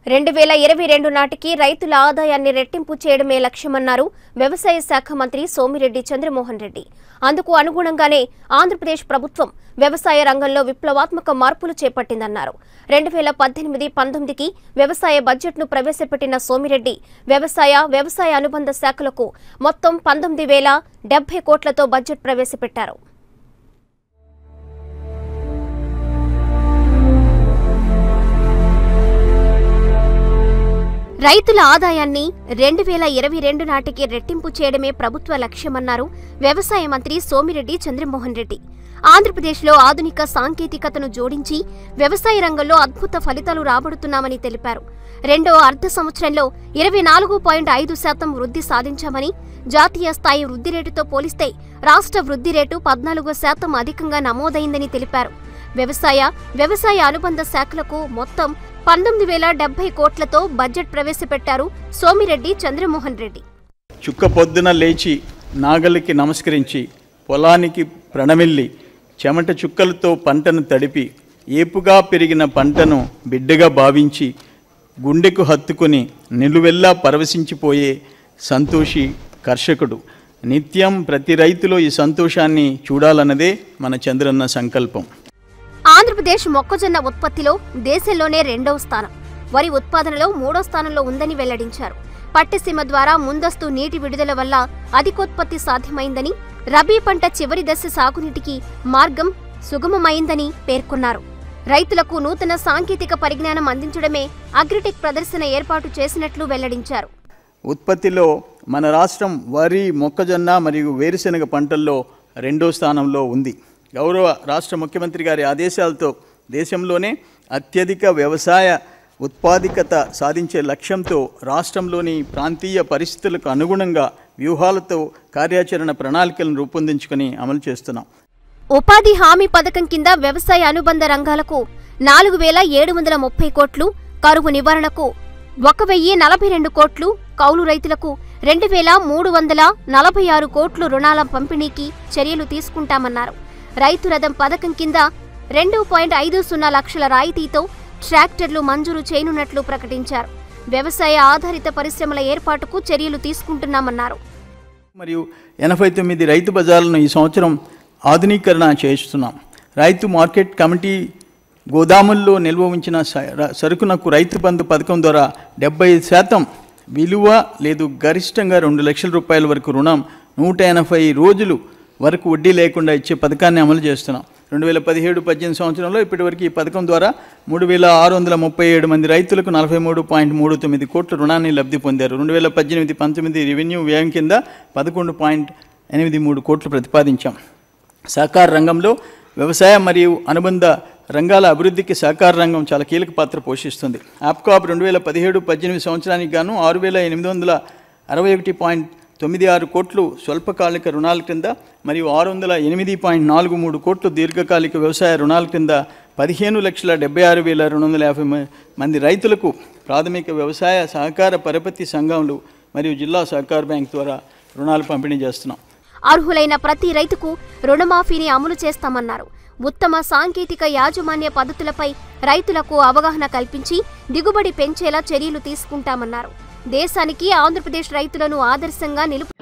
రెండు వేల ఇరవై రెండు నాటికి రైతుల ఆదాయాన్ని రెట్టింపు చేయడమే లక్ష్యమన్నారు వ్యవసాయ శాఖ మంత్రి సోమిరెడ్డి చంద్రమోహన్ రెడ్డి అందుకు అనుగుణంగానే ఆంధ్రప్రదేశ్ ప్రభుత్వం వ్యవసాయ రంగంలో విప్లవాత్మక మార్పులు చేపట్టిందన్నారు రెండు వేల పద్దెనిమిది పంతొమ్మిదికి వ్యవసాయ బడ్జెట్ను ప్రవేశపెట్టిన సోమిరెడ్డి వ్యవసాయ వ్యవసాయ అనుబంధ శాఖలకు మొత్తం పంతొమ్మిది వేల డెబ్బై కోట్లతో బడ్జెట్ ప్రవేశపెట్టారు రైతుల ఆదాయాన్ని రెండు వేల ఇరవై రెండు నాటికి రెట్టింపు చేయడమే ప్రభుత్వ లక్ష్యమన్నారు వ్యవసాయ మంత్రి సోమిరెడ్డి చంద్రమోహన్ రెడ్డి ఆంధ్రప్రదేశ్లో ఆధునిక సాంకేతికతను జోడించి వ్యవసాయ రంగంలో అద్భుత ఫలితాలు రాబడుతున్నామని తెలిపారు రెండో అర్ధ సంవత్సరంలో ఇరవై నాలుగు పాయింట్ ఐదు శాతం వృద్ధి సాధించామని జాతీయ స్థాయి వృద్ధి రేటుతో పోలిస్తే రాష్ట్ర వృద్ధి రేటు పద్నాలుగు శాతం అధికంగా నమోదైందని తెలిపారు వ్యవసాయ వ్యవసాయ అనుబంధ శాఖలకు మొత్తం పంతొమ్మిది వేల డెబ్బై కోట్లతో బడ్జెట్ ప్రవేశపెట్టారు సోమిరెడ్డి చంద్రమోహన్ రెడ్డి చుక్క పొద్దున లేచి నాగలికి నమస్కరించి పొలానికి ప్రణమిల్లి చెమట చుక్కలతో పంటను తడిపి ఏపుగా పెరిగిన పంటను బిడ్డగా భావించి గుండెకు హత్తుకుని నిలువెల్లా పరవశించిపోయే సంతోషి కర్షకుడు నిత్యం ప్రతి రైతులో ఈ సంతోషాన్ని చూడాలన్నదే మన చంద్రన్న సంకల్పం ఆంధ్రప్రదేశ్ మొక్కజొన్న ఉత్పత్తిలో దేశంలోనే రెండవ స్థానం వరి ఉత్పాదనలో మూడో స్థానంలో ఉందని వెల్లడించారు పట్టిసీమ ద్వారా ముందస్తు నీటి విడుదల వల్ల అధికోత్పత్తి సాధ్యమైందని రబీ పంట చివరి దశ సాగునీటికి మార్గం సుగమమైందని పేర్కొన్నారు రైతులకు నూతన సాంకేతిక పరిజ్ఞానం అందించడమే అగ్రిటెక్ ప్రదర్శన ఏర్పాటు చేసినట్లు వెల్లడించారు ఉత్పత్తిలో మన రాష్ట్రం వరి మొక్కజొన్న మరియు వేరుశెనగ పంటల్లో రెండో స్థానంలో ఉంది గౌరవ రాష్ట్ర ముఖ్యమంత్రి గారి ఆదేశాలతో దేశంలోనే అత్యధిక వ్యవసాయ ఉత్పాదికత సాధించే లక్ష్యంతో రాష్ట్రంలోని ప్రాంతీయ పరిస్థితులకు అనుగుణంగా వ్యూహాలతో కార్యాచరణ ప్రణాళికలను రూపొందించుకొని అమలు చేస్తున్నాం ఉపాధి హామీ పథకం కింద వ్యవసాయ అనుబంధ రంగాలకు నాలుగు వేల ఏడు వందల ముప్పై కోట్లు కరువు నివారణకు ఒక వెయ్యి నలభై రెండు కోట్లు కౌలు రైతులకు రెండు వేల మూడు వందల నలభై ఆరు కోట్లు రుణాల పంపిణీకి చర్యలు తీసుకుంటామన్నారు రైతు రథం పథకం కింద రెండు పాయింట్ ఐదు సున్నా లక్షల రాయితీతో ట్రాక్టర్లు మంజూరు చేయనున్నట్లు ప్రకటించారు వ్యవసాయ ఆధారిత పరిశ్రమల ఏర్పాటుకు చర్యలు తీసుకుంటున్నామన్నారు మరియు ఎనభై తొమ్మిది రైతు బజార్లను ఈ సంవత్సరం ఆధునీకరణ చేస్తున్నాం రైతు మార్కెట్ కమిటీ గోదాముల్లో నిల్వ ఉంచిన స- ర- సరుకునకు రైతు బంధు పథకం ద్వారా డెబ్బై శాతం విలువ లేదు గరిష్టంగా రెండు లక్షల రూపాయల వరకు రుణం నూట ఎనభై రోజులు వరకు వడ్డీ లేకుండా ఇచ్చే పథకాన్ని అమలు చేస్తున్నాం రెండు వేల పదిహేడు పద్దెనిమిది సంవత్సరంలో ఇప్పటివరకు ఈ పథకం ద్వారా మూడు వేల ఆరు వందల ముప్పై ఏడు మంది రైతులకు నలభై మూడు పాయింట్ మూడు తొమ్మిది కోట్ల రుణాన్ని లబ్ధి పొందారు రెండు వేల పద్దెనిమిది పంతొమ్మిది రెవెన్యూ వ్యయం కింద పదకొండు పాయింట్ ఎనిమిది మూడు కోట్లు ప్రతిపాదించాం సహకార రంగంలో వ్యవసాయ మరియు అనుబంధ రంగాల అభివృద్ధికి సహకార రంగం చాలా కీలక పాత్ర పోషిస్తుంది ఆప్కాప్ రెండు వేల పదిహేడు పద్దెనిమిది సంవత్సరానికి గాను ఆరు వేల ఎనిమిది వందల అరవై ఒకటి పాయింట్ తొమ్మిది ఆరు కోట్లు స్వల్పకాలిక రుణాల క్రింద మరియు ఆరు వందల ఎనిమిది పాయింట్ నాలుగు మూడు కోట్లు దీర్ఘకాలిక వ్యవసాయ రుణాల క్రింద పదిహేను లక్షల డెబ్బై ఆరు వేల రెండు వందల యాభై మ- మంది రైతులకు ప్రాథమిక వ్యవసాయ సహకార పరపతి సంఘాలు మరియు జిల్లా సహకార బ్యాంక్ ద్వారా రుణాలు పంపిణీ చేస్తున్నాం అర్హులైన ప్రతి రైతుకు రుణమాఫీని అమలు చేస్తామన్నారు ఉత్తమ సాంకేతిక యాజమాన్య పద్ధతులపై రైతులకు అవగాహన కల్పించి దిగుబడి పెంచేలా చర్యలు తీసుకుంటామన్నారు దేశానికి ఆంధ్రప్రదేశ్ రైతులను ఆదర్శంగా నిలుపు